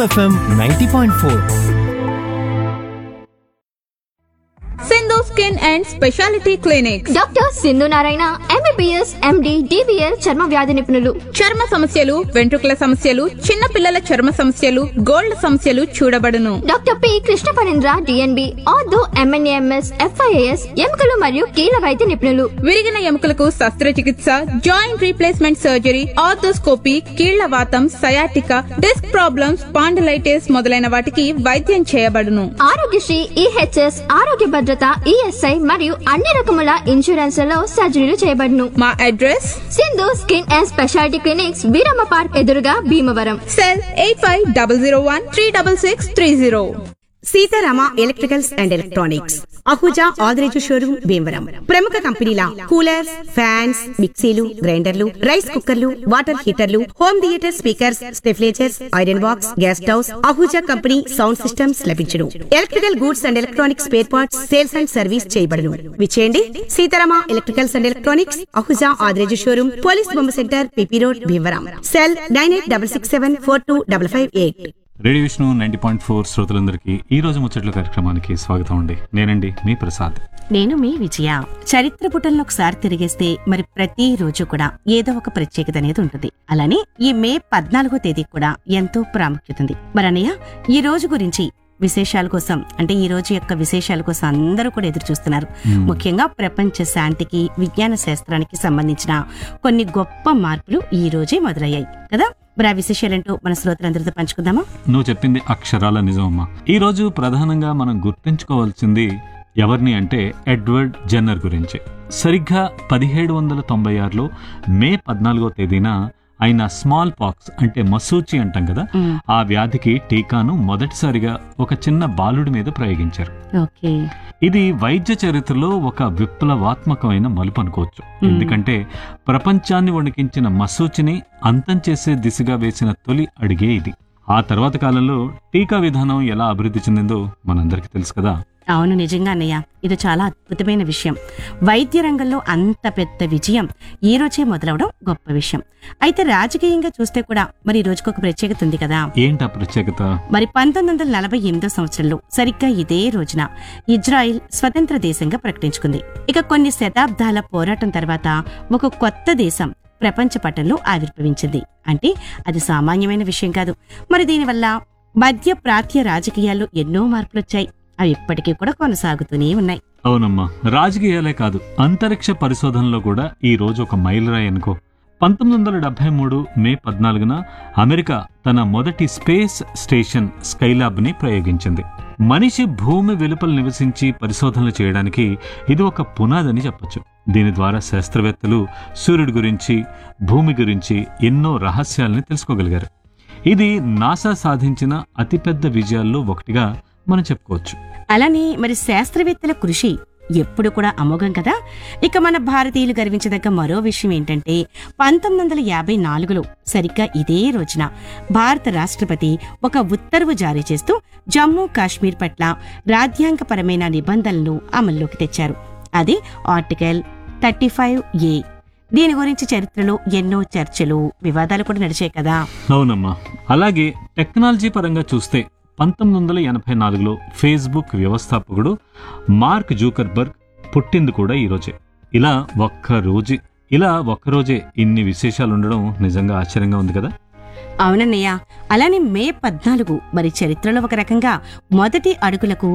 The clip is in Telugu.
FM ninety point four Sindhu skin and speciality clinic doctor Sindhu Narayana MBBS MD DBL చర్మ వ్యాధి నిపుణులు చర్మ సమస్యలు వెంట్రుకల సమస్యలు చిన్న పిల్లల చర్మ సమస్యలు గోల్డ్ సమస్యలు చూడబడును doctor P Krishna Parendra DNB ortho MNAMS FIAS ఎముకలు మరియు కీళ్ళ వైద్య నిపుణులు విరిగిన ఎముకలకు శస్త్రచికిత్స జాయింట్ రీప్లేస్మెంట్ సర్జరీ ఆర్థోస్కోపీ కీళ్ల వాతం సయాటిక డిస్క్ ప్రాబ్లమ్స్ పాండలైటిస్ మొదలైన వాటికి వైద్యం చేయబడును ఆరోగ్యశ్రీ ఈహెచ్ఎస్ ఆరోగ్య భద్రత ఈఎస్ఐ మరియు అన్ని రకముల ఇన్సూరెన్స్లలో సర్జరీలు చేయబడును మా address Sindhu skin and speciality clinics Veeramma park ఎదురుగా Bhimavaram cell eight five double zero one three double six three zero Sitarama electricals and electronics Ahuja Adireju showroom Bhimavaram ప్రముఖ కంపెనీల కూలర్స్ ఫ్యాన్స్ మిక్సీలు గ్రైండర్లు రైస్ కుక్కర్లు వాటర్ హీటర్లు హోమ్ థియేటర్ స్పీకర్స్ స్టెఫ్లేచర్స్ iron box gas stoves Ahuja company sound systems లభించును electrical goods and electronics spare parts sales and service చేయబడును విచేయండి Sitarama electricals and electronics Ahuja Adireju showroom police బొమ్మ centre PP road Bhimavaram cell nine eight double six seven four two double five eight radio Vishnu ninety point four శ్రోతలందరికీ ఈ రోజు ముచ్చట్ల కార్యక్రమానికి స్వాగతం అండి నేనండి మీ ప్రసాద్ నేను మీ విజయ చరిత్ర పుటల్లో ఒకసారి తిరిగేస్తే మరి ప్రతి రోజు కూడా ఏదో ఒక ప్రత్యేకత అనేది ఉంటుంది అలానే ఈ మే పద్నాలుగో తేదీ కూడా ఎంతో ప్రాముఖ్యత ఉంది మరి అన్నయ్య ఈ రోజు గురించి విశేషాల కోసం అంటే ఈ రోజు యొక్క విశేషాల కోసం అందరూ కూడా ఎదురు చూస్తున్నారు ముఖ్యంగా ప్రపంచ శాంతికి విజ్ఞాన శాస్త్రానికి సంబంధించిన కొన్ని గొప్ప మార్పులు ఈ రోజే మొదలయ్యాయి కదా మరి ఆ విశేషాలేంటో మన శ్రోతలందరితో పంచుకుందామా నువ్వు చెప్పింది అక్షరాల నిజమమ్మా ఈ రోజు ప్రధానంగా మనం గుర్తుంచుకోవాల్సింది ఎవరిని అంటే ఎడ్వర్డ్ జెన్నర్ గురించి సరిగ్గా పదిహేడు వందల తొంభై ఆరులో మే పద్నాలుగో తేదీన ఆయన స్మాల్ పాక్స్ అంటే మసూచి అంటాం కదా ఆ వ్యాధికి టీకాను మొదటిసారిగా ఒక చిన్న బాలుడి మీద ప్రయోగించారు ఓకే ఇది వైద్య చరిత్రలో ఒక విప్లవాత్మకమైన మలుపు అనుకోవచ్చు ఎందుకంటే ప్రపంచాన్ని వణికించిన మసూచిని అంతం చేసే దిశగా వేసిన తొలి అడిగే ఇది ఆ తర్వాత కాలంలో టీకా విధానం ఎలా అభివృద్ధి చెందిందో మనందరికీ తెలుసు కదా అవును నిజంగా అన్నయ్య ఇది చాలా అద్భుతమైన విషయం వైద్య రంగంలో అంత పెద్ద విజయం ఈ రోజే మొదలవడం గొప్ప విషయం అయితే రాజకీయంగా చూస్తే కూడా మరి ఈ రోజుకొక ప్రత్యేకత ఉంది కదా ఏంటా ప్రత్యేకత మరి పంతొమ్మిది వందల నలభై ఎనిమిదో సంవత్సరంలో సరిగ్గా ఇదే రోజున ఇజ్రాయిల్ స్వతంత్ర దేశంగా ప్రకటించుకుంది ఇక కొన్ని శతాబ్దాల పోరాటం తర్వాత ఒక కొత్త దేశం ప్రపంచ పటంలో ఆవిర్భవించింది అంటే అది సామాన్యమైన విషయం కాదు మరి దీనివల్ల మధ్య ప్రాంతీయ రాజకీయాల్లో ఎన్నో మార్పులొచ్చాయి అవి ఇప్పటికీ కూడా కొనసాగుతూనే ఉన్నాయి అవునమ్మా రాజకీయాలే కాదు అంతరిక్ష పరిశోధనలో కూడా ఈ రోజు ఒక మైలురాయి అనుకో పంతొమ్మిది వందల డెబ్బై మూడు మే పద్నాలుగున అమెరికా తన మొదటి స్పేస్ స్టేషన్ స్కైలాబ్ ని ప్రయోగించింది మనిషి భూమి వెలుపల నివసించి పరిశోధనలు చేయడానికి ఇది ఒక పునాదని చెప్పొచ్చు దీని ద్వారా శాస్త్రవేత్తలు సూర్యుడి గురించి భూమి గురించి ఎన్నో రహస్యాల్ని తెలుసుకోగలిగారు ఇది నాసా సాధించిన అతిపెద్ద విజయాల్లో ఒకటిగా మనం చెప్పుకోవచ్చు అలానే మరి శాస్త్రవేత్తల కృషి ఎప్పుడు కూడా అమోఘం కదా ఇక మన భారతీయులు గర్వించదగ్గ మరో విషయం ఏంటంటే పంతొమ్మిది వందల యాభై నాలుగులో సరిగ్గా ఇదే రోజున భారత రాష్ట్రపతి ఒక ఉత్తర్వు జారీ చేస్తూ జమ్మూ కాశ్మీర్ పట్ల రాజ్యాంగపరమైన నిబంధనలను అమల్లోకి తెచ్చారు అది ఆర్టికల్ థర్టీ ఫైవ్ ఏ దీని గురించి చరిత్రలో ఎన్నో చర్చలు వివాదాలు కూడా నడిచాయి కదా అవునమ్మా అలాగే టెక్నాలజీ పరంగా చూస్తే పంతొమ్మిది వందల ఎనభై నాలుగులో ఫేస్బుక్ వ్యవస్థాపకుడు మార్క్ జూకర్బర్గ్ పుట్టింది కూడా ఈరోజే ఇలా ఒక్క రోజు ఇలా ఒక్కరోజే ఇన్ని విశేషాలు ఉండడం నిజంగా ఆశ్చర్యంగా ఉంది కదా అవునన్నయ్య అలానే మే పద్నాలుగు మరి చరిత్రలో ఒక రకంగా మొదటి అడుగులకు